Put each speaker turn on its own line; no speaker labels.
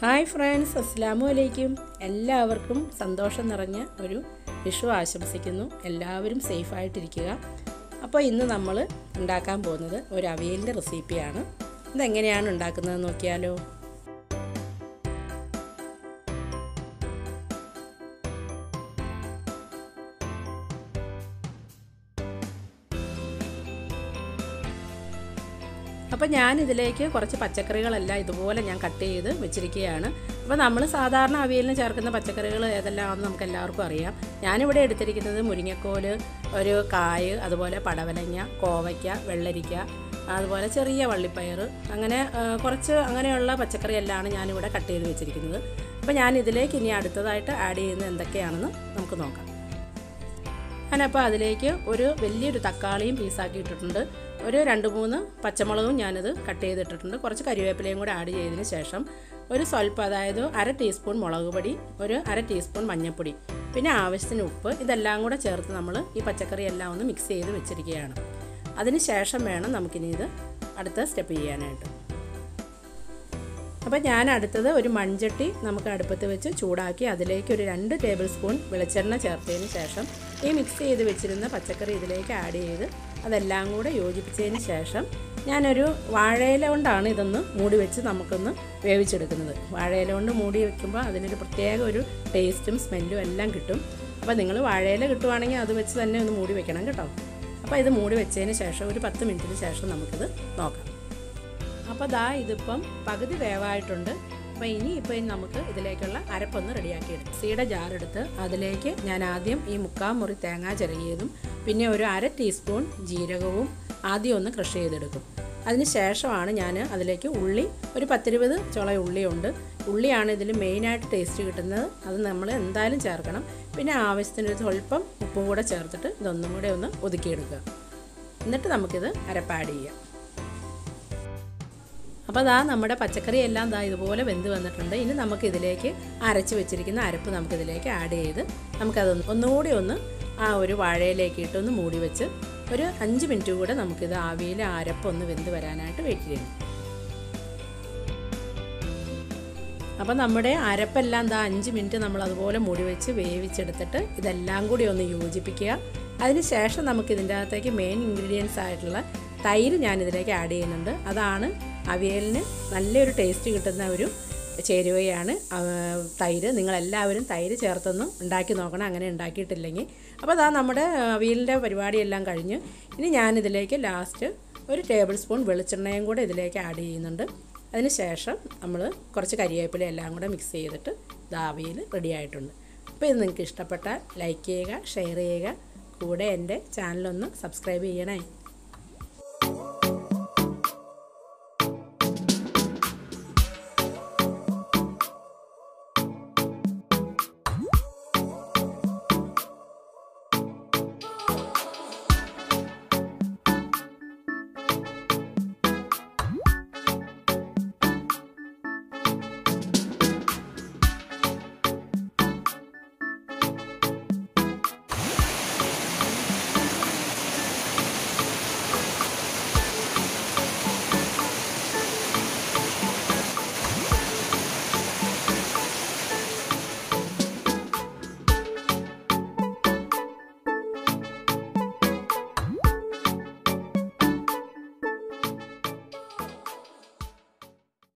hi friends അസ്സാമു അലൈക്കും എല്ലാവർക്കും സന്തോഷം നിറഞ്ഞ ഒരു വിഷു ആശംസിക്കുന്നു എല്ലാവരും സേഫായിട്ടിരിക്കുക അപ്പോൾ ഇന്ന് നമ്മൾ ഉണ്ടാക്കാൻ പോകുന്നത് ഒരു അവിയലിൻ്റെ റെസിപ്പിയാണ് ഇതെങ്ങനെയാണ് ഉണ്ടാക്കുന്നത് നോക്കിയാലോ അപ്പോൾ ഞാൻ ഇതിലേക്ക് കുറച്ച് പച്ചക്കറികളെല്ലാം ഇതുപോലെ ഞാൻ കട്ട് ചെയ്ത് വെച്ചിരിക്കുകയാണ് അപ്പോൾ നമ്മൾ സാധാരണ അവിയലിന് ചേർക്കുന്ന പച്ചക്കറികൾ ഏതെല്ലാമാണെന്ന് നമുക്ക് എല്ലാവർക്കും അറിയാം ഞാനിവിടെ എടുത്തിരിക്കുന്നത് മുരിങ്ങക്കോല് ഒരു കായ് അതുപോലെ പടവലങ്ങ കോവയ്ക്ക വെള്ളരിക്ക അതുപോലെ ചെറിയ വള്ളിപ്പയർ അങ്ങനെ കുറച്ച് അങ്ങനെയുള്ള പച്ചക്കറിയെല്ലാം ഞാനിവിടെ കട്ട് ചെയ്ത് വെച്ചിരിക്കുന്നത് അപ്പോൾ ഞാൻ ഇതിലേക്ക് ഇനി അടുത്തതായിട്ട് ആഡ് ചെയ്യുന്നത് എന്തൊക്കെയാണെന്ന് നമുക്ക് നോക്കാം ഞാനപ്പോൾ അതിലേക്ക് ഒരു വലിയൊരു തക്കാളിയും പീസാക്കി ഇട്ടിട്ടുണ്ട് ഒരു രണ്ട് മൂന്ന് പച്ചമുളകും ഞാനത് കട്ട് ചെയ്തിട്ടിട്ടുണ്ട് കുറച്ച് കരിവേപ്പിലയും കൂടെ ആഡ് ചെയ്തതിന് ശേഷം ഒരു സ്വല്പം അതായത് അര ടീസ്പൂൺ മുളക് പൊടി ഒരു അര ടീസ്പൂൺ മഞ്ഞൾപ്പൊടി പിന്നെ ആവശ്യത്തിന് ഉപ്പ് ഇതെല്ലാം കൂടെ ചേർത്ത് നമ്മൾ ഈ പച്ചക്കറി എല്ലാം ഒന്ന് മിക്സ് ചെയ്ത് വെച്ചിരിക്കുകയാണ് അതിന് ശേഷം വേണം നമുക്കിനി ഇത് അടുത്ത സ്റ്റെപ്പ് ചെയ്യാനായിട്ട് അപ്പോൾ ഞാൻ അടുത്തത് ഒരു മൺചട്ടി നമുക്ക് അടുപ്പത്ത് വെച്ച് ചൂടാക്കി അതിലേക്ക് ഒരു രണ്ട് ടേബിൾ സ്പൂൺ വെളിച്ചെണ്ണ ചേർത്തതിന് ശേഷം ഈ മിക്സ് ചെയ്ത് വെച്ചിരുന്ന പച്ചക്കറി ഇതിലേക്ക് ആഡ് ചെയ്ത് അതെല്ലാം കൂടെ യോജിപ്പിച്ചതിന് ശേഷം ഞാനൊരു വാഴയില കൊണ്ടാണ് ഇതൊന്ന് മൂടി വെച്ച് നമുക്കൊന്ന് വേവിച്ചെടുക്കുന്നത് വാഴയില കൊണ്ട് മൂടി വെക്കുമ്പോൾ അതിനൊരു പ്രത്യേക ഒരു ടേസ്റ്റും സ്മെല്ലും എല്ലാം കിട്ടും അപ്പോൾ നിങ്ങൾ വാഴയില കിട്ടുവാണെങ്കിൽ അത് വെച്ച് തന്നെ ഒന്ന് മൂടി വെക്കണം കേട്ടോ അപ്പോൾ ഇത് മൂടി വെച്ചതിന് ശേഷം ഒരു പത്ത് മിനിറ്റിന് ശേഷം നമുക്കിത് നോക്കാം അപ്പോൾ ദാ ഇതിപ്പം പകുതി വേവായിട്ടുണ്ട് അപ്പോൾ ഇനി ഇപ്പം നമുക്ക് ഇതിലേക്കുള്ള അരപ്പൊന്ന് റെഡിയാക്കി എടുക്കും സീയുടെ ജാറെടുത്ത് അതിലേക്ക് ഞാൻ ആദ്യം ഈ മുക്കാൽ മുറി തേങ്ങ ചിരകിയതും പിന്നെ ഒരു അര ടീസ്പൂൺ ജീരകവും ആദ്യം ഒന്ന് ക്രഷ് ചെയ്തെടുക്കും അതിന് ശേഷമാണ് ഞാൻ അതിലേക്ക് ഉള്ളി ഒരു പത്തിരുപത് ചുള ഉള്ളിയുണ്ട് ഉള്ളിയാണ് ഇതിൽ മെയിനായിട്ട് ടേസ്റ്റ് കിട്ടുന്നത് അത് നമ്മൾ എന്തായാലും ചേർക്കണം പിന്നെ ആവശ്യത്തിന് ഒരു സ്വല്പം ഉപ്പും കൂടെ ചേർത്തിട്ട് ഇതൊന്നും കൂടെ ഒന്ന് ഒതുക്കിയെടുക്കുക എന്നിട്ട് നമുക്കിത് അരപ്പാഡ് ചെയ്യാം അപ്പോൾ അതാ നമ്മുടെ പച്ചക്കറി എല്ലാം ദാ ഇതുപോലെ വെന്ത് വന്നിട്ടുണ്ട് ഇനി നമുക്ക് ഇതിലേക്ക് അരച്ച് വെച്ചിരിക്കുന്ന അരപ്പ് നമുക്കിതിലേക്ക് ആഡ് ചെയ്ത് നമുക്കതൊന്ന് ഒന്നുകൂടി ഒന്ന് ആ ഒരു വാഴയിലേക്ക് ഇട്ടൊന്ന് മൂടി വെച്ച് ഒരു അഞ്ച് മിനിറ്റ് കൂടെ നമുക്കിത് ആവിയിൽ അരപ്പ് ഒന്ന് വെന്ത് വരാനായിട്ട് വെയിറ്റ് ചെയ്യണം അപ്പോൾ നമ്മുടെ അരപ്പെല്ലാം ദാ അഞ്ച് മിനിറ്റ് നമ്മൾ അതുപോലെ മൂടി വെച്ച് വേവിച്ചെടുത്തിട്ട് ഇതെല്ലാം കൂടി ഒന്ന് യോജിപ്പിക്കുക അതിന് ശേഷം നമുക്ക് ഇതിൻ്റെ അകത്തേക്ക് മെയിൻ ഇൻഗ്രീഡിയൻസ് ആയിട്ടുള്ള തൈര് ഞാൻ ഇതിലേക്ക് ആഡ് ചെയ്യുന്നുണ്ട് അതാണ് അവിയലിന് നല്ലൊരു ടേസ്റ്റ് കിട്ടുന്ന ഒരു ചേരുവയാണ് തൈര് നിങ്ങളെല്ലാവരും തൈര് ചേർത്തൊന്ന് ഉണ്ടാക്കി നോക്കണം അങ്ങനെ ഉണ്ടാക്കിയിട്ടില്ലെങ്കിൽ അപ്പോൾ അതാ നമ്മുടെ അവിയലിൻ്റെ പരിപാടിയെല്ലാം കഴിഞ്ഞ് ഇനി ഞാനിതിലേക്ക് ലാസ്റ്റ് ഒരു ടേബിൾ സ്പൂൺ വെളിച്ചെണ്ണയും കൂടെ ഇതിലേക്ക് ആഡ് ചെയ്യുന്നുണ്ട് അതിന് ശേഷം നമ്മൾ കുറച്ച് കരിവേപ്പില എല്ലാം കൂടെ മിക്സ് ചെയ്തിട്ട് ദാവിയിൽ റെഡി ആയിട്ടുണ്ട് അപ്പോൾ ഇത് നിങ്ങൾക്ക് ഇഷ്ടപ്പെട്ടാൽ ലൈക്ക് ചെയ്യുക ഷെയർ ചെയ്യുക കൂടെ എൻ്റെ ചാനലൊന്ന് സബ്സ്ക്രൈബ് ചെയ്യണേ